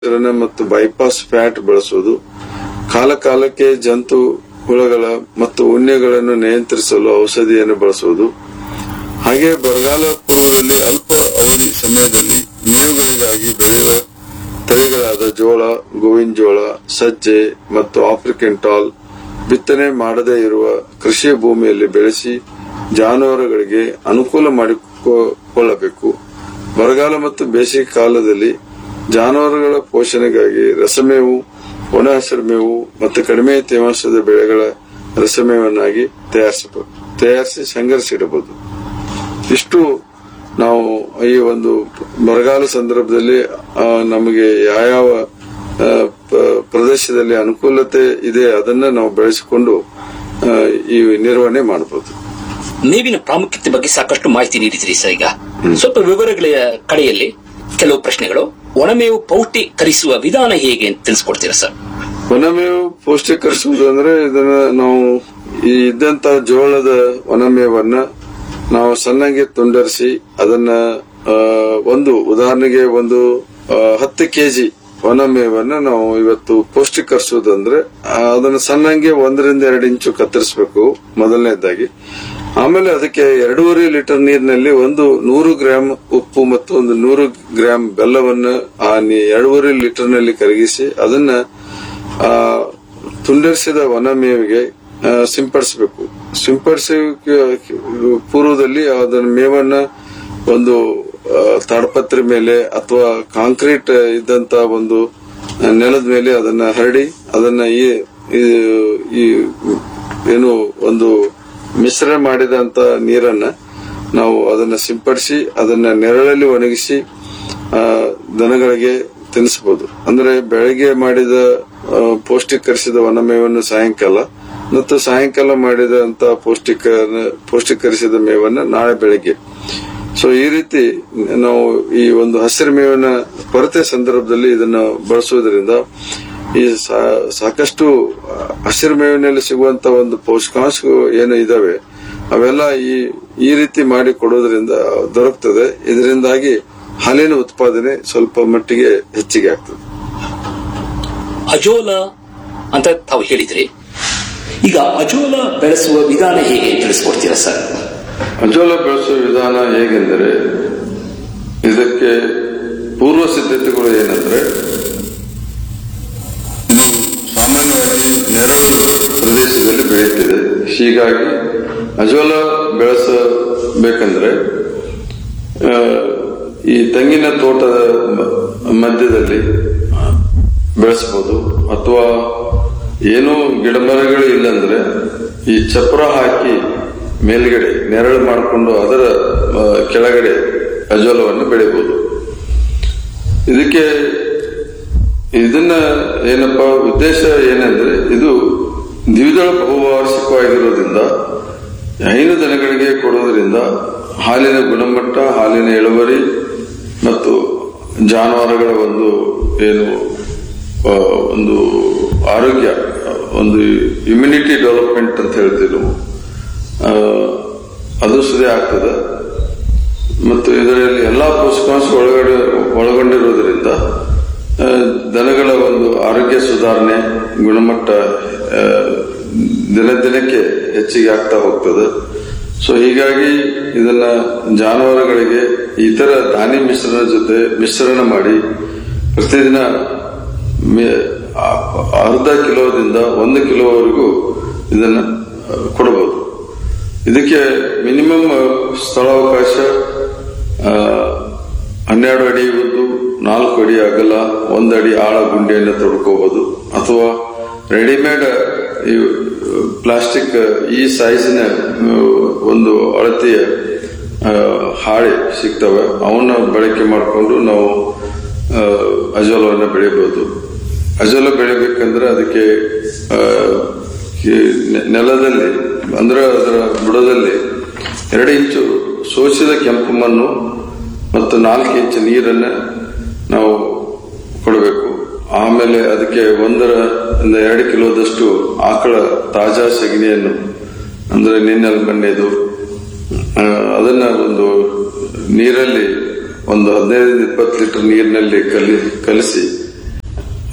ಮಿಶ್ರಣ ಮತ್ತು bypass fat ಬಳಸುವುದು ಕಾಲ ಕಾಲಕ್ಕೆ ಜಂತು ಹುಳಗಳ ಮತ್ತು ಉಣ್ಣೆಗಳನ್ನು ನಿಯಂತ್ರಿಸಲು ಔಷಧಿಯನ್ನು ಬಳಸುವುದು ಹಾಗೆ ಬರಗಾಲ ಪೂರ್ವದಲ್ಲಿ ಅಲ್ಪ ಅವಧಿ ಸಮಯದಲ್ಲಿ ಮೇವುಗಳಿಗಾಗಿ ಬೆಳೆಯುವ ತಳಿಗಳಾದ ಜೋಳ ಗೋವಿನ ಜೋಳ ಸಜ್ಜೆ ಮತ್ತು ಆಫ್ರಿಕನ್ ಟಾಲ್ ಬಿತ್ತನೆ ಮಾಡದೇ ಇರುವ ಕೃಷಿ ಭೂಮಿಯಲ್ಲಿ ಬೆಳೆಸಿ ಜಾನುವಾರುಗಳಿಗೆ ಅನುಕೂಲ ಮಾಡಿಕೊಳ್ಳಬೇಕು ಬರಗಾಲ ಮತ್ತು ಬೇಸಿಗೆ ಕಾಲದಲ್ಲಿ ಜಾನುವಾರುಗಳ ಪೋಷಣೆಗಾಗಿ ರಸಮೇವು ಒಣ ಹಸಿರು ಮೇವು ಮತ್ತು ಕಡಿಮೆ ತೇವಾಂಶದ ಬೆಳೆಗಳ ರಸಮೇವನ್ನಾಗಿ ತಯಾರಿಸಬಹುದು ತಯಾರಿಸಿ ಸಂಗ್ರಹಿಸಿಡಬಹುದು ಇಷ್ಟು ನಾವು ಈ ಒಂದು ಬರಗಾಲ ಸಂದರ್ಭದಲ್ಲಿ ಆ, ನಮಗೆ ಯಾವ್ಯಾವ ಆ, ಪ- ಪ್ರದೇಶದಲ್ಲಿ ಅನುಕೂಲತೆ ಇದೆ ಅದನ್ನ ನಾವು ಬೆಳೆಸಿಕೊಂಡು ಆ, ಈ ನಿರ್ವಹಣೆ ಮಾಡಬಹುದು ಮೇವಿನ ಪ್ರಾಮುಖ್ಯತೆ ಬಗ್ಗೆ ಸಾಕಷ್ಟು ಮಾಹಿತಿ ನೀಡಿದ್ರಿ ಸರ್ ಈಗ ಸ್ವಲ್ಪ ವಿವರಗಳ ಕಡೆಯಲ್ಲಿ ಕೆಲವು ಪ್ರಶ್ನೆಗಳು ಒಣಮೇವು ಪೌಷ್ಟಿಕರಿಸುವ ವಿಧಾನ ಹೇಗೆ ಅಂತ ತಿಳಿಸ್ಕೊಡ್ತೀರಾ ಸರ್ ಒಣಮೇವು ಪೌಷ್ಟಿಕರಿಸುವುದು ಅಂದ್ರೆ ಇದನ್ನ ನಾವು ಈ ಇದ್ದಂತ ಜೋಳದ ಒಣಮೇವನ್ನ ನಾವು ಸಣ್ಣಗೆ ತುಂಡರಿಸಿ ಅದನ್ನ ಆ, ಒಂದು ಉದಾಹರಣೆಗೆ ಒಂದು ಆ, ಹತ್ತು ಕೆಜಿ ಒಣಮೇವನ್ನ ನಾವು ಇವತ್ತು ಪೌಷ್ಟಿಕರಿಸುವುದಂದ್ರೆ ಆ, ಅದನ್ನ ಸಣ್ಣಂಗೆ ಒಂದರಿಂದ ಎರಡು ಇಂಚು ಕತ್ತರಿಸಬೇಕು ಮೊದಲನೇದಾಗಿ ಆಮೇಲೆ ಅದಕ್ಕೆ ಎರಡೂವರೆ ಲೀಟರ್ ನೀರಿನಲ್ಲಿ ಒಂದು ನೂರು ಗ್ರಾಂ ಉಪ್ಪು ಮತ್ತು ಒಂದು ನೂರು ಗ್ರಾಂ ಬೆಲ್ಲವನ್ನು ಆ ನೀ- ಎರಡೂವರೆ ಲೀಟರ್ ನಲ್ಲಿ ಕರಗಿಸಿ ಅದನ್ನ ಆ, ತುಂಡರಿಸಿದ ಒಣ ಮೇವಿಗೆ ಆ, ಸಿಂಪಡಿಸಬೇಕು ಸಿಂಪಡಿಸಿ ಪೂರ್ವದಲ್ಲಿ ಅದನ್ನ ಮೇವನ್ನ ಒಂದು ಆ, ತಾಡಪತ್ರೆ ಮೇಲೆ ಅಥವಾ ಕಾಂಕ್ರೀಟ್ ಇದ್ದಂತ ಒಂದು ನೆಲದ ಮೇಲೆ ಅದನ್ನ ಹರಡಿ ಅದನ್ನ ಈ ಈ- ಈ ಏನು ಒಂದು ಮಿಶ್ರಣ ಮಾಡಿದಂತ ನೀರನ್ನ ನಾವು ಅದನ್ನ ಸಿಂಪಡಿಸಿ ಅದನ್ನ ನೆರಳಲ್ಲಿ ಒಣಗಿಸಿ ಆ, ದನಗಳಿಗೆ ತಿನ್ನಿಸಬಹುದು ಅಂದ್ರೆ ಬೆಳಗ್ಗೆ ಮಾಡಿದ ಆ, ಪೌಷ್ಟಿಕರಿಸಿದ ವನಮೇವನ್ನು ಸಾಯಂಕಾಲ ಮತ್ತು ಸಾಯಂಕಾಲ ಮಾಡಿದಂತ ಪೌಷ್ಟಿಕ ಪೌಷ್ಟಿಕರಿಸಿದ ಮೇವನ್ನ ನಾಳೆ ಬೆಳಗ್ಗೆ ಸೊ ಈ ರೀತಿ ನಾವು ಈ ಒಂದು ಹಸಿರು ಮೇವಿನ ಕೊರತೆ ಸಂದರ್ಭದಲ್ಲಿ ಇದನ್ನ ಬಳಸುವುದರಿಂದ ಈ ಸಾ- ಸಾಕಷ್ಟು ಹಸಿರು ಮೇವಿನಲ್ಲಿ ಸಿಗುವಂತ ಒಂದು ಪೋಷಕಾಂಶಗಳು ಏನು ಇದಾವೆ ಅವೆಲ್ಲ ಈ ಈ ರೀತಿ ಮಾಡಿ ಕೊಡೋದ್ರಿಂದ ದೊರಕ್ತದೆ ಇದರಿಂದಾಗಿ ಹಾಲಿನ ಉತ್ಪಾದನೆ ಸ್ವಲ್ಪ ಮಟ್ಟಿಗೆ ಹೆಚ್ಚಿಗೆ ಆಗ್ತದೆ ಅಜೋಲ ಅಂತ ತಾವು ಹೇಳಿದ್ರಿ ಈಗ ಅಜೋಲ ಬೆಳೆಸುವ ವಿಧಾನ ಹೇಗೆ ಅಂತ ತಿಳಿಸ್ಕೊಡ್ತೀರಾ ಸರ್ ಅಜೋಲ ಬೆಳೆಸುವ ವಿಧಾನ ಹೇಗೆಂದರೆ ಇದಕ್ಕೆ ಪೂರ್ವ ಸಿದ್ಧತೆಗಳು ಏನಂದ್ರೆ ಇದು ಸಾಮಾನ್ಯವಾಗಿ ನೆರಳು ಪ್ರದೇಶದಲ್ಲಿ ಬೆಳೆಯುತ್ತಿದೆ ಹೀಗಾಗಿ ಅಜೋಲ ಬೆಳೆಸಬೇಕಂದ್ರೆ ಆ, ಈ ತೆಂಗಿನ ತೋಟದ ಮ- ಮಧ್ಯದಲ್ಲಿ ಬೆಳೆಸಬಹುದು ಅಥವಾ ಏನೂ ಗಿಡಮರಗಳು ಇಲ್ಲಂದ್ರೆ ಈ ಚಪ್ರ ಹಾಕಿ ಮೇಲ್ಗಡೆ ನೆರಳು ಮಾಡಿಕೊಂಡು ಅದರ ಆ, ಕೆಳಗಡೆ ಅಜೋಲವನ್ನು ಬೆಳೆಯಬಹುದು ಇದಕ್ಕೆ ಇದನ್ನ ಏನಪ್ಪಾ ಉದ್ದೇಶ ಏನಂದ್ರೆ ಇದು ದ್ವಿದಳ ಬಹುವಾರ್ಷಿಕವಾಗಿರೋದ್ರಿಂದ ಹೈನು ದನಗಳಿಗೆ ಕೊಡೋದ್ರಿಂದ ಹಾಲಿನ ಗುಣಮಟ್ಟ ಹಾಲಿನ ಇಳುವರಿ ಮತ್ತು ಜಾನುವಾರುಗಳ ಒಂದು ಏನು ಆ, ಒಂದು ಆರೋಗ್ಯ ಒಂದು ಇಮ್ಯುನಿಟಿ ಡೆವಲಪ್ಮೆಂಟ್ ಅಂತ ಹೇಳ್ತೀವಿ ನಾವು ಆ, ಅದು ಸುದೇ ಆಗ್ತದೆ ಮತ್ತು ಇದರಲ್ಲಿ ಎಲ್ಲಾ ಪೋಷಕಾಂಶ ಒಳಗಡೆ ಒಳಗೊಂಡಿರುವುದರಿಂದ ಆ, ದನಗಳ ಒಂದು ಆರೋಗ್ಯ ಸುಧಾರಣೆ ಗುಣಮಟ್ಟ ಆ, ದಿನ ದಿನಕ್ಕೆ ಹೆಚ್ಚಿಗೆ ಆಗ್ತಾ ಹೋಗ್ತದೆ ಸೊ ಹೀಗಾಗಿ ಇದನ್ನ ಜಾನುವಾರುಗಳಿಗೆ ಇತರ ಧಾನ್ಯ ಮಿಶ್ರಣ ಜೊತೆ ಮಿಶ್ರಣ ಮಾಡಿ ಪ್ರತಿದಿನ ಮೆ- ಆ- ಅರ್ಧ ಕಿಲೋದಿಂದ ಒಂದು ಕಿಲೋವರೆಗೂ ಇದನ್ನ ಆ, ಕೊಡಬಹುದು ಇದಕ್ಕೆ ಮಿನಿಮಮ್ ಸ್ಥಳಾವಕಾಶ ಆ, ಹನ್ನೆರಡು ಅಡಿ ಉದ್ದು ನಾಲ್ಕು ಅಡಿ ಅಗಲ ಒಂದು ಅಡಿ ಆಳ ಗುಂಡಿಯನ್ನು ತೊಡ್ಕೋಬಹುದು ಅಥವಾ ರೆಡಿಮೇಡ್ ಈ ಪ್ಲಾಸ್ಟಿಕ್ ಈ ಸೈಜಿನ ಒಂದು ಅಳತೆಯ ಆ, ಹಾಳೆ ಸಿಗ್ತವೆ ಅವನ್ನ ಬಳಕೆ ಮಾಡಿಕೊಂಡು ನಾವು ಆ, ಅಜೋಲವನ್ನು ಬೆಳೆಯಬಹುದು ಅಜೋಲ ಬೆಳಿಬೇಕಂದ್ರೆ ಅದಕ್ಕೆ ಆ, ಈ ನೆ- ನೆಲದಲ್ಲಿ ಅಂದ್ರೆ ಅದರ ಬುಡದಲ್ಲಿ ಎರಡು ಇಂಚು ಸೋಸಿದ ಕೆಂಪು ಮಣ್ಣು ಮತ್ತು ನಾಲ್ಕು ಇಂಚು ನೀರನ್ನ ನಾವು ಕೊಡಬೇಕು ಆಮೇಲೆ ಅದಕ್ಕೆ ಒಂದರ ಇಂದ ಎರಡು ಕಿಲೋದಷ್ಟು ಆಕಳ ತಾಜಾ ಸಗಣಿಯನ್ನು ಅಂದ್ರೆ ನಿನ್ನೆಲ್ ಮಣ್ಣೆದು ಆ, ಅದನ್ನ ಒಂದು ನೀರಲ್ಲಿ ಒಂದು ಹದಿನೈದರಿಂದ ಇಪ್ಪತ್ತು ಲೀಟರ್ ನೀರಿನಲ್ಲಿ ಕಲಿ ಕಲಿಸಿ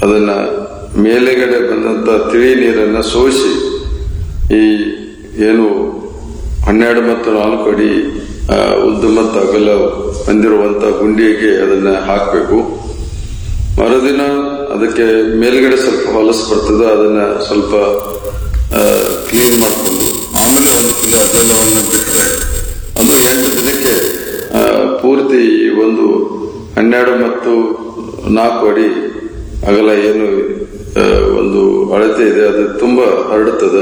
ಅದನ್ನ ಮೇಲೆಗಡೆ ಬಂದಂತ ತಿಳಿ ನೀರನ್ನ ಸೋಸಿ ಈ ಏನು ಹನ್ನೆರಡು ಮತ್ತು ನಾಲ್ಕು ಅಡಿ ಆ, ಉದ್ದ ಮತ್ತು ಅಗಲ ಹೊಂದಿರುವಂತ ಗುಂಡಿಗೆ ಅದನ್ನ ಹಾಕಬೇಕು ಮರುದಿನ ಅದಕ್ಕೆ ಮೇಲ್ಗಡೆ ಸ್ವಲ್ಪ ಹೊಲಸು ಬರ್ತದೆ ಅದನ್ನ ಸ್ವಲ್ಪ ಕ್ಲೀನ್ ಮಾಡಿಕೊಂಡು ಆಮೇಲೆ ಒಂದ್ಸಲ ಅದೆಲ್ಲವನ್ನು ಬಿಟ್ಟರೆ ಅಂದ್ರೆ ಎಂಟು ದಿನಕ್ಕೆ ಆ, ಪೂರ್ತಿ ಈ ಒಂದು ಹನ್ನೆರಡು ಮತ್ತು ನಾಲ್ಕು ಅಡಿ ಅಗಲ ಏನು ಆ, ಒಂದು ಅಳತೆ ಇದೆ ಅದು ತುಂಬಾ ಹರಡುತ್ತದೆ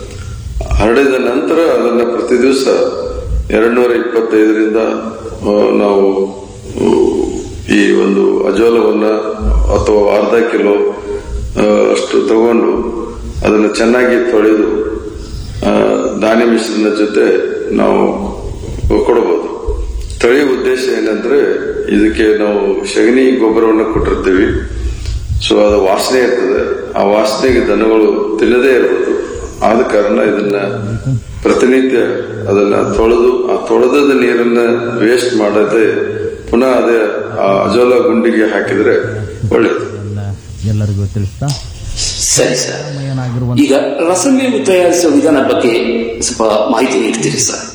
ಹರಡಿದ ನಂತರ ಅದನ್ನ ಪ್ರತಿ ದಿವಸ ಎರಡ್ನೂರ ಇಪ್ಪತ್ತೈದರಿಂದ ಆ, ನಾವು ಆ, ಈ ಒಂದು ಅಜೋಲವನ್ನ ಅಥವಾ ಅರ್ಧ ಕಿಲೋ ಆ, ಅಷ್ಟು ತಗೊಂಡು ಅದನ್ನು ಚೆನ್ನಾಗಿ ತೊಳೆದು ಆ, ಧಾನ್ಯ ಮಿಶ್ರಣ ಜೊತೆ ನಾವು ಕೊಡಬಹುದು ತಳಿಯ ಉದ್ದೇಶ ಏನಂದ್ರೆ ಇದಕ್ಕೆ ನಾವು ಸಗಣಿ ಗೊಬ್ಬರವನ್ನು ಕೊಟ್ಟಿರ್ತೀವಿ ಸೊ ಅದು ವಾಸನೆ ಇರ್ತದೆ ಆ ವಾಸನೆಗೆ ದನಗಳು ತಿನ್ನದೇ ಇರಬಹುದು ಆದ ಕಾರಣ ಇದನ್ನ ಪ್ರತಿನಿತ್ಯ ಅದನ್ನ ತೊಳೆದು ಆ ತೊಳೆದ ನೀರನ್ನ ವೇಸ್ಟ್ ಮಾಡದೆ ಪುನಃ ಅದೇ ಆ ಅಜೋಲ ಗುಂಡಿಗೆ ಹಾಕಿದ್ರೆ ಒಳ್ಳೇದು ಎಲ್ಲ ಎಲ್ಲರಿಗೂ ತಿಳಿಸ್ತಾ ಸರಿ ಸರ್ ಮಯನಾಗಿರುವಂತ ಈಗ ರಸಮೇವು ತಯಾರಿಸುವ ವಿಧಾನ ಬಗ್ಗೆ ಸ್ವಲ್ಪ ಮಾಹಿತಿ ನೀಡ್ತೀರಿ ಸರ್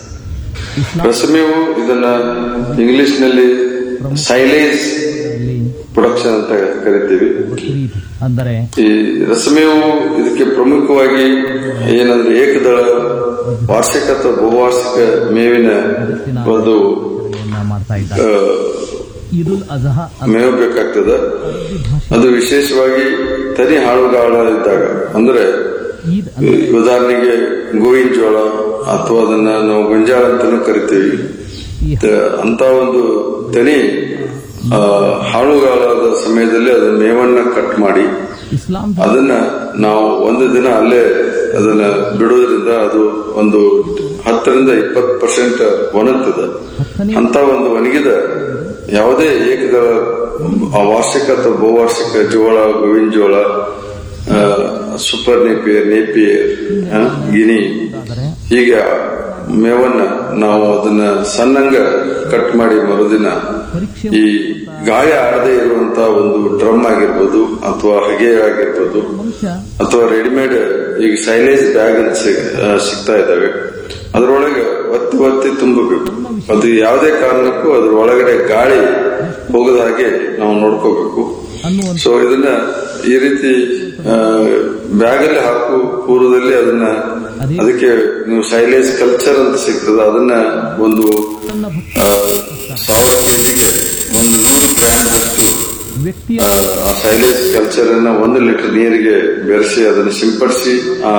ರಸಮೇವು ಇದನ್ನ ಇಂಗ್ಲಿಷ್ ನಲ್ಲಿ ಸೈಲೇಜ್ ಇಸ್ಲಾಂನಲ್ಲಿ ಪ್ರೊಡಕ್ಷನ್ ಅಂತ ಕರಿತೀವಿ ಬಕ್ರೀದ್ ಅಂದರೆ ಈ ರಸಮೇವು ಇದಕ್ಕೆ ಪ್ರಮುಖವಾಗಿ ಏನಂದ್ರೆ ಏಕದಳ ವಾರ್ಷಿಕ ಅಥವಾ ಬಹುವಾರ್ಷಿಕ ಮೇವಿನ ಒಂದು ಆಚರಣೆಯನ್ನ ಮಾಡ್ತಾ ಇದ್ದಾರೆ ಆ, ಈದುಲ್ ಅಜಹಾ ಮೇವು ಬೇಕಾಗ್ತದೆ ಅರಬ್ಬಿ ಭಾಷೆ ಅದು ವಿಶೇಷವಾಗಿ ತನಿ ಹಾಳುಗಾಳ ಇದ್ದಾಗ ಅಂದ್ರೆ ಈದ್ ಈ ಉದಾಹರಣೆಗೆ ಗೋವಿನ ಜೋಳ ಅಥವಾ ಅದನ್ನ ನಾವು ಗೊಂಜಾಳ ಅಂತಾನೂ ಕರಿತೀವಿ ಈ ತ- ಅಂತ ಒಂದು ತನಿ ಆ, ಹಾಳುಗಾಳದ ಸಮಯದಲ್ಲಿ ಅದನ್ನ ಮೇವನ್ನ ಕಟ್ ಮಾಡಿ ಇಸ್ಲಾಂ ಅದನ್ನ ನಾವು ಒಂದು ದಿನ ಅಲ್ಲೇ ಅದನ್ನ ಬಿಡೋದ್ರಿಂದ ಅದು ಒಂದು ಹತ್ತರಿಂದ ಇಪ್ಪತ್ತು ಪರ್ಸೆಂಟ್ ಒಣಗ್ತದೆ ಹತ್ತನೇ ಅಂತ ಒಂದು ಒಣಗಿದ ಯಾವುದೇ ಏಕದಳ ಆ ವಾರ್ಷಿಕ ಅಥವಾ ಬಹುವಾರ್ಷಿಕ ಜೋಳ ಗೋವಿನ ಜೋಳ ಆ, ಸೂಪರ್ ನೇಪಿಯರ್ ನೇಪಿಯರ್ ಆ, ಗಿನಿ ಆದರೆ ಹೀಗೆ ಮೇವನ್ನ ನಾವು ಅದನ್ನ ಸಣ್ಣಂಗ ಕಟ್ ಮಾಡಿ ಮರುದಿನ ಪರೀಕ್ಷೆ ಈ ಗಾಳಿ ಆಡದೇ ಇರುವಂತ ಒಂದು ಡ್ರಮ್ ಆಗಿರ್ಬೋದು ಅಥವಾ ಹಗೆ ಆಗಿರ್ಬೋದು ಮನುಷ್ಯ ಅಥವಾ ರೆಡಿಮೇಡ್ ಈಗ ಸೈಲೇಜ್ ಬ್ಯಾಗ್ ಅಂತ ಸಿಗ್- ಆ, ಸಿಗ್ತಾ ಇದಾವೆ ಅದರೊಳಗೆ ಒತ್ತಿ ಒತ್ತಿ ತುಂಬಬೇಕು ಅದು ಯಾವುದೇ ಕಾರಣಕ್ಕೂ ಅದ್ರ ಒಳಗಡೆ ಗಾಳಿ ಹೋಗದ ಹಾಗೆ ನಾವು ನೋಡ್ಕೋಬೇಕು ಅನ್ನುವಂತ ಸೊ ಇದನ್ನ ಈ ರೀತಿ ಬ್ಯಾಗ್ ಅಲ್ಲಿ ಹಾಕು ಪೂರ್ವದಲ್ಲಿ ಅದನ್ನ ಅದಕ್ಕೆ ನೀವು ಸೈಲೇಜ್ ಕಲ್ಚರ್ ಅಂತ ಸಿಗ್ತದೆ ಅದನ್ನ ಒಂದು ತನ್ನ ಭಕ್ತ ಆ, ಸಾವಿರ ಕೆಜಿಗೆ ಒಂದು ನೂರು ಗ್ರಾಮ್ದಷ್ಟು ವ್ಯಕ್ತಿಯ ಆ ಸೈಲೇಜ್ ಕಲ್ಚರ್ ಅನ್ನ ಒಂದು ಲೀಟರ್ ನೀರಿಗೆ ಬೆರೆಸಿ ಅದನ್ನು ಸಿಂಪಡಿಸಿ ಆ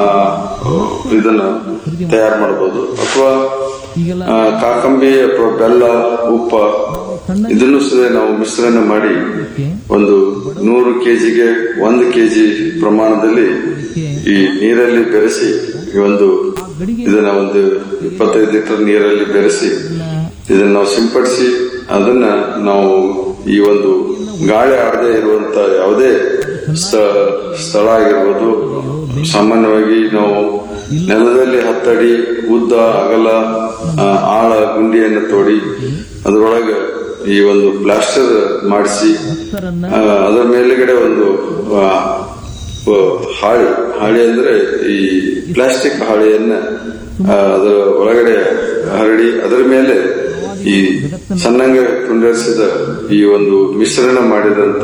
ಇದನ್ನ ತಯಾರು ಮಾಡಬಹುದು ಅಥವಾ ಈಗೆಲ್ಲ ಆ, ಕಾಕಂಬಿ ಅಥವಾ ಬೆಲ್ಲ ಉಪ್ಪ ಇದನ್ನು ಸಹ ನಾವು ಮಿಶ್ರಣ ಮಾಡಿ ಒಂದು ನೂರು ಕೆಜಿಗೆ ಒಂದು ಕೆಜಿ ಪ್ರಮಾಣದಲ್ಲಿ ಈ ನೀರಲ್ಲಿ ಬೆರೆಸಿ ಈ ಒಂದು ಇದನ್ನ ಒಂದು ಇಪ್ಪತ್ತೈದು ಲೀಟರ್ ನೀರಲ್ಲಿ ಬೆರೆಸಿ ಇದನ್ನ ನಾವು ಸಿಂಪಡಿಸಿ ಅದನ್ನ ನಾವು ಈ ಒಂದು ಗಾಳಿ ಆಡದೆ ಇರುವಂತ ಯಾವುದೇ ಸ್ಥ- ಸ್ಥಳ ಆಗಿರ್ಬೋದು ಸಾಮಾನ್ಯವಾಗಿ ನಾವು ನೆಲದಲ್ಲಿ ಹತ್ತಡಿ ಉದ್ದ ಅಗಲ ಆ, ಆಳ ಗುಂಡಿಯನ್ನು ತೋಡಿ ಅದರೊಳಗೆ ಈ ಒಂದು ಪ್ಲಾಸ್ಟರ್ ಮಾಡಿಸಿ ಭಕ್ತರನ್ನ ಆ, ಅದರ ಮೇಲ್ಗಡೆ ಒಂದು ಆ, ಆ, ಹಾಳಿ ಹಾಳಿ ಅಂದ್ರೆ ಈ ಪ್ಲಾಸ್ಟಿಕ್ ಹಾಳಿಯನ್ನ ಆ, ಅದರ ಒಳಗಡೆ ಹರಡಿ ಅದರ ಮೇಲೆ ಈ ಸಣ್ಣಂಗೆ ತುಂಡರಿಸಿದ ಈ ಒಂದು ಮಿಶ್ರಣ ಮಾಡಿದಂತ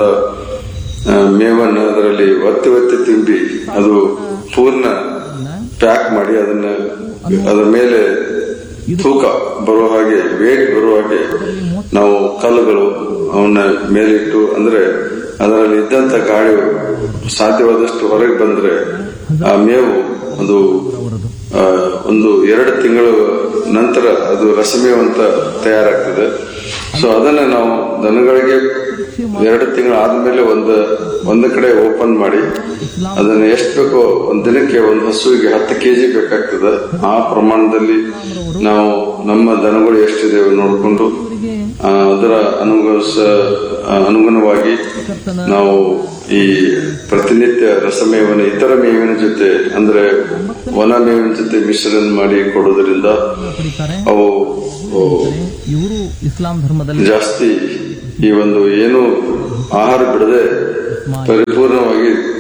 ಆ, ಮೇವನ್ನು ಅದರಲ್ಲಿ ಒತ್ತಿ ಒತ್ತಿ ತುಂಬಿ ಅದು ಪೂರ್ಣ ಪ್ಯಾಕ್ ಮಾಡಿ ಅದನ್ನ ಅದರ ಮೇಲೆ ತೂಕ ಬರುವ ಹಾಗೆ ವೇಟ್ ಬರುವ ಹಾಗೆ ನಾವು ಕಲ್ಲುಗಳು ಅವನ್ನ ಮೇಲಿಟ್ಟು ಅಂದ್ರೆ ಅದರಲ್ಲಿ ಇದ್ದಂತ ಗಾಳಿ ಸಾಧ್ಯವಾದಷ್ಟು ಹೊರಗೆ ಬಂದ್ರೆ ಆ ಮೇವು ಅದು ಅವರದು ಆ, ಒಂದು ಎರಡು ತಿಂಗಳು ನಂತರ ಅದು ರಸಮೇವು ಅಂತ ತಯಾರಾಗ್ತದೆ ಸೊ ಅದನ್ನ ನಾವು ದನಗಳಿಗೆ ಎರಡು ತಿಂಗಳು ಆದ್ಮೇಲೆ ಒಂದು ಒಂದು ಕಡೆ ಓಪನ್ ಮಾಡಿ ಅದನ್ನ ಎಷ್ಟು ಬೇಕೋ ಒಂದ್ ದಿನಕ್ಕೆ ಒಂದು ಹಸುವಿಗೆ ಹತ್ತು ಕೆಜಿ ಬೇಕಾಗ್ತದೆ ಆ ಪ್ರಮಾಣದಲ್ಲಿ ನಾವು ನಮ್ಮ ದನಗಳು ಎಷ್ಟಿದೆ ನೋಡಿಕೊಂಡು ಅವರಿಗೆ ಆ, ಅದರ ಅನುಗುಣಿಸ ಆ, ಅನುಗುಣವಾಗಿ ನಾವು ಈ ಪ್ರತಿನಿತ್ಯ ರಸಮೇವನ ಇತರ ಮೇವಿನ ಜೊತೆ ಅಂದ್ರೆ ವನ ಮೇವಿನ ಜೊತೆ ಮಿಶ್ರಣ ಮಾಡಿ ಕೊಡೋದ್ರಿಂದ ಪಡಿತಾರೆ ಅವು ಓ, ಇವರು ಇಸ್ಲಾಂ ಧರ್ಮದಲ್ಲಿ ಜಾಸ್ತಿ ಈ ಒಂದು ಏನು ಆಹಾರ ಬಿಡದೆ ಪರಿಪೂರ್ಣವಾಗಿ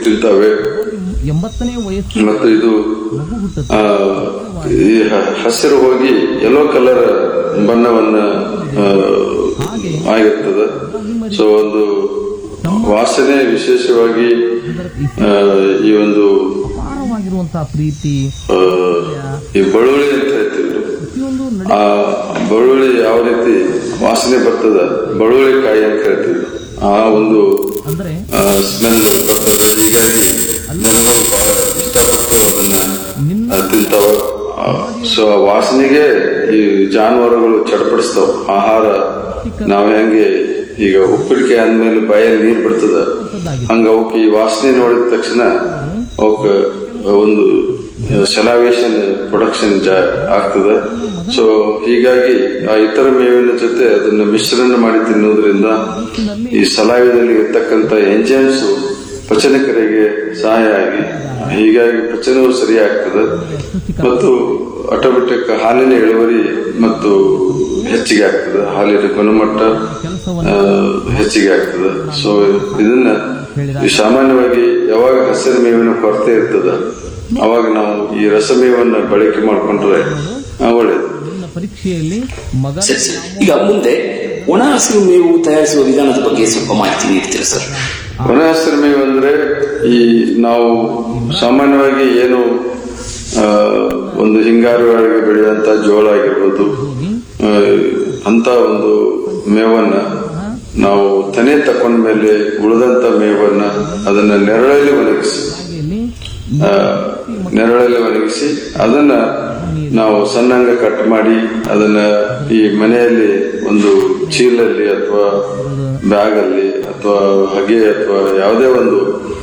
ತಿಂತವೆ ಎಂಬತ್ತನೇ ವಯಸ್ಸು ಮತ್ತು ಇದು ಮಗು ಹುಟ್ಟುತ್ತೆ ಆ, ಈ ಹ- ಹಸಿರು ಹೋಗಿ ಯೆಲ್ಲೋ ಕಲರ್ ಬಣ್ಣವನ್ನ ಆ, ಆಗಿರ್ತದೆ ಸೊ ಒಂದು ವಾಸನೆ ವಿಶೇಷವಾಗಿ ಆ, ಈ ಒಂದು ಅಪಾರವಾಗಿರುವಂತಹ ಪ್ರೀತಿ ಆ, ಈ ಬಳ್ಳುಳ್ಳಿ ಅಂತ ಹೇಳ್ತೀವಿ ಪ್ರತಿಯೊಂದು ನಡೆ ಆ ಬಳ್ಳುಳ್ಳಿ ಯಾವ ರೀತಿ ವಾಸನೆ ಬರ್ತದ ಬಳ್ಳುಳ್ಳಿ ಕಾಯಿ ಅಂತ ಹೇಳ್ತೀವಿ ಆ ಒಂದು ಅಂದ್ರೆ ಸ್ಮೆಲ್ ಬರ್ತದೆ ಹೀಗಾಗಿ ಜನಗಳು ಬಹಳ ಇಷ್ಟಪಟ್ಟು ಅದನ್ನ ನಿನ್ನ ಆ, ತಿಂತಾವ ಸೊ ಆ ವಾಸನೆಗೆ ಈ ಜಾನುವಾರುಗಳು ಚಡಪಡಿಸ್ತಾವ ಆಹಾರ ನಾವ್ ಹೆಂಗೆ ಈಗ ಉಪ್ಪಿನಕಾಯಿ ಅಂದ್ಮೇಲೆ ಬಾಯಲ್ಲಿ ನೀರ್ ಬಿಡ್ತದ ಹಂಗ ಅವಕ್ಕೆ ಈ ವಾಸನೆ ನೋಡಿದ ತಕ್ಷಣ ಅವಕ್ಕ ಒಂದು ಸೆಲಾವೇಶನ್ ಪ್ರೊಡಕ್ಷನ್ ಆಗ್ತದೆ ಸೊ ಹೀಗಾಗಿ ಆ ಇತರ ಮೇವಿನ ಜೊತೆ ಅದನ್ನ ಮಿಶ್ರಣ ಮಾಡಿ ತಿನ್ನುವುದರಿಂದ ಈ ಸಲಾವಿನಲ್ಲಿ ಇರ್ತಕ್ಕಂಥ ಎಂಜೈಮ್ಸ್ ಪಚನಕರಿಗೆ ಸಹಾಯ ಆಗಿ ಹೀಗಾಗಿ ಪಚನವು ಸರಿಯಾಗ್ತದೆ ಮತ್ತು ಆಟೋಮೆಟಿಕ್ ಹಾಲಿನ ಇಳುವರಿ ಮತ್ತು ಹೆಚ್ಚಿಗೆ ಆಗ್ತದೆ ಹಾಲಿನ ಗುಣಮಟ್ಟ ಆ, ಹೆಚ್ಚಿಗೆ ಆಗ್ತದೆ ಸೊ ಇದನ್ನ ಈ ಸಾಮಾನ್ಯವಾಗಿ ಯಾವಾಗ ಹಸಿರು ಮೇವಿನ ಕೊರತೆ ಇರ್ತದ ಅವಾಗ ನಾವು ಈ ರಸಮೇವನ್ನ ಬಳಕೆ ಮಾಡಿಕೊಂಡ್ರೆ ಆ, ಒಳ್ಳೇದು ನಿನ್ನ ಪರೀಕ್ಷೆಯಲ್ಲಿ ಮಗ ಸರಿ ಸರ್ ಈಗ ಮುಂದೆ ಒಣ ಹಸಿರು ಮೇವು ತಯಾರಿಸುವ ವಿಧಾನದ ಬಗ್ಗೆ ಸ್ವಲ್ಪ ಮಾಹಿತಿ ನೀಡ್ತೀರಾ ಸರ್ ಒಣ ಹಸಿರು ಮೇವು ಅಂದ್ರೆ ಈ ನಾವು ಸಾಮಾನ್ಯವಾಗಿ ಏನು ಆ, ಒಂದು ಹಿಂಗಾರು ಒಳಗೆ ಬೆಳೆಯುವಂತ ಜೋಳ ಆಗಿರ್ಬೋದು ಆ, ಅಂತ ಒಂದು ಮೇವನ್ನ ನಾವು ತನೆ ತಕೊಂಡ ಮೇಲೆ ಉಳಿದಂತ ಮೇವನ್ನ ಅದನ್ನ ನೆರಳಲ್ಲಿ ಒಣಗಿಸಿ ಹಾಗೆಯಲ್ಲಿ ಆ, ನೆರಳಲ್ಲಿ ಒಣಗಿಸಿ ಅದನ್ನ ನಾವು ಸಣ್ಣಂಗ ಕಟ್ ಮಾಡಿ ಅದನ್ನ ಈ ಮನೆಯಲ್ಲಿ ಒಂದು ಚೀಲಲ್ಲಿ ಅಥವಾ ಬ್ಯಾಗ್ ಅಲ್ಲಿ ಅಥವಾ ಹಗೆ ಅಥವಾ ಯಾವುದೇ ಒಂದು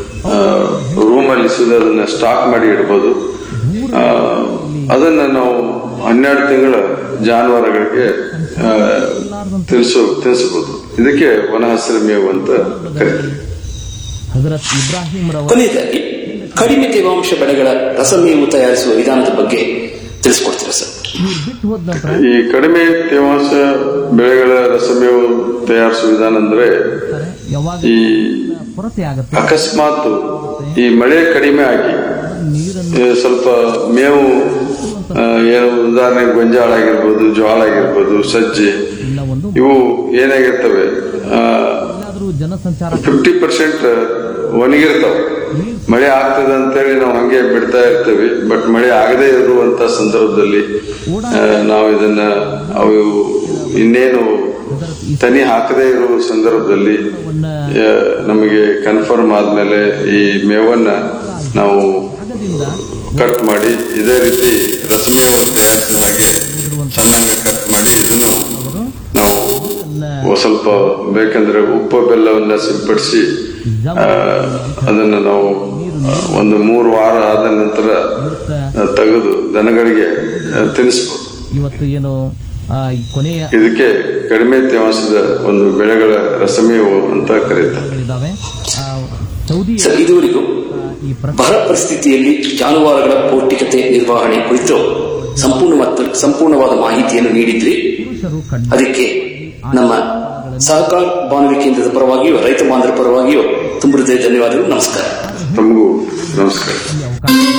ರೂಮ್ ಅಲ್ಲಿ ಸುದ ಅದನ್ನ ಸ್ಟಾಕ್ ಮಾಡಿ ಇಡ್ಬೋದು ಆ, ಅದನ್ನ ನಾವು ಹನ್ನೆರಡು ತಿಂಗಳ ಜಾನುವಾರುಗಳಿಗೆ ಆ, ತಿನ್ಸು ತಿನ್ಸಬಹುದು ಇದಕ್ಕೆ ವನ ಹಸಿರು ಮೇವು ಅಂತ ಕರಿತೀವಿ ಹಜರತ್ ಇಬ್ರಾಹಿಂ ರವರ ಕೊನೆಯದಾಗಿ ಕಡಿಮೆ ತೇವಾಂಶ ಬೆಳೆಗಳ ರಸಮೇವು ತಯಾರಿಸುವ ವಿಧಾನದ ಬಗ್ಗೆ ತಿಳಿಸ್ಕೊಡ್ತೀರಾ ಸರ್ ಇವ್ರು ಬಿಟ್ಟು ಹೋದ ನಂತರ ಈ ಕಡಿಮೆ ತೇವಾಂಶ ಬೆಳೆಗಳ ರಸಮೇವು ತಯಾರಿಸುವ ವಿಧಾನ ಅಂದ್ರೆ ಯಾವಾಗ ಈ ಕೊರತೆ ಆಗುತ್ತೆ ಅಕಸ್ಮಾತ್ ಈ ಮಳೆ ಕಡಿಮೆ ಆಗಿ ನೀರನ್ನು ಈ ಸ್ವಲ್ಪ ಮೇವು ಆ, ಏನು ಉದಾಹರಣೆಗೆ ಗೊಂಜಾಳ ಆಗಿರ್ಬೋದು ಜೋಳ ಆಗಿರ್ಬೋದು ಸಜ್ಜೆ ಇಲ್ಲ ಒಂದು ಇವು ಏನಾಗಿರ್ತವೆ ಎಲ್ಲಾದ್ರೂ ಜನಸಂಚಾರ ಫಿಫ್ಟಿ ಪರ್ಸೆಂಟ್ ಒಣಗಿರ್ತಾವ ಮಳೆ ಆಗ್ತದೆ ಅಂತೇಳಿ ನಾವು ಹಂಗೆ ಬಿಡ್ತಾ ಇರ್ತೇವೆ ಬಟ್ ಮಳೆ ಆಗದೇ ಇರುವಂತ ಸಂದರ್ಭದಲ್ಲಿ ಆ, ನಾವು ಇದನ್ನ ಅವು ಇನ್ನೇನು ತನಿ ಹಾಕದೇ ಇರುವ ಸಂದರ್ಭದಲ್ಲಿ ಆ, ನಮಗೆ ಕನ್ಫರ್ಮ್ ಆದ್ಮೇಲೆ ಈ ಮೇವನ್ನ ನಾವು ಆಗದಿಂದ ಕಟ್ ಮಾಡಿ ಇದೇ ರೀತಿ ರಸಮೇವ ತಯಾರಿಸಿದ ಹಾಗೆ ಸಣ್ಣಗೆ ಕಟ್ ಮಾಡಿ ಇದನ್ನು ನಾವು ಒಂದ್ ಸ್ವಲ್ಪ ಬೇಕಂದ್ರೆ ಉಪ್ಪು ಬೆಲ್ಲವನ್ನ ಸಿಂಪಡಿಸಿ ಆ, ಅದನ್ನ ನಾವು ಒಂದು ಮೂರು ವಾರ ಆದ ನಂತರ ಆ, ತೆಗೆದು ದನಗಳಿಗೆ ಆ, ತಿನ್ನಿಸ್ಬೋದು ಇವತ್ತು ಏನು ಆ, ಈ ಕೊನೆಯ ಇದಕ್ಕೆ ಕಡಿಮೆ ತೇವಾಂಶದ ಒಂದು ಬೆಳೆಗಳ ರಸಮೇವು ಅಂತ ಕರೀತಾರೆ ಇದಾವೆ ಆ, ಸೌದಿ ಸರ್ ಇದುವರೆಗೂ ಈ ಪ್ರ ಬರ ಪರಿಸ್ಥಿತಿಯಲ್ಲಿ ಜಾನುವಾರುಗಳ ಪೌಷ್ಟಿಕತೆ ನಿರ್ವಹಣೆ ಕುರಿತು ಸಂಪೂರ್ಣ ಮತ್ತು ಸಂಪೂರ್ಣವಾದ ಮಾಹಿತಿಯನ್ನು ನೀಡಿದ್ರಿ ಪುರುಷರು ಕಡ್ಡ ಅದಕ್ಕೆ ನಮ್ಮ ಸಹಕಾರ ಬಾನುಲಿ ಕೇಂದ್ರದ ಪರವಾಗಿಯೂ ರೈತ ಬಾಂಧವರ ಪರವಾಗಿಯೂ ತುಂಬ ಹೃದಯ ಧನ್ಯವಾದಗಳು ನಮಸ್ಕಾರ ತಮಗೂ ನಮಸ್ಕಾರ ಅವಕಾಶ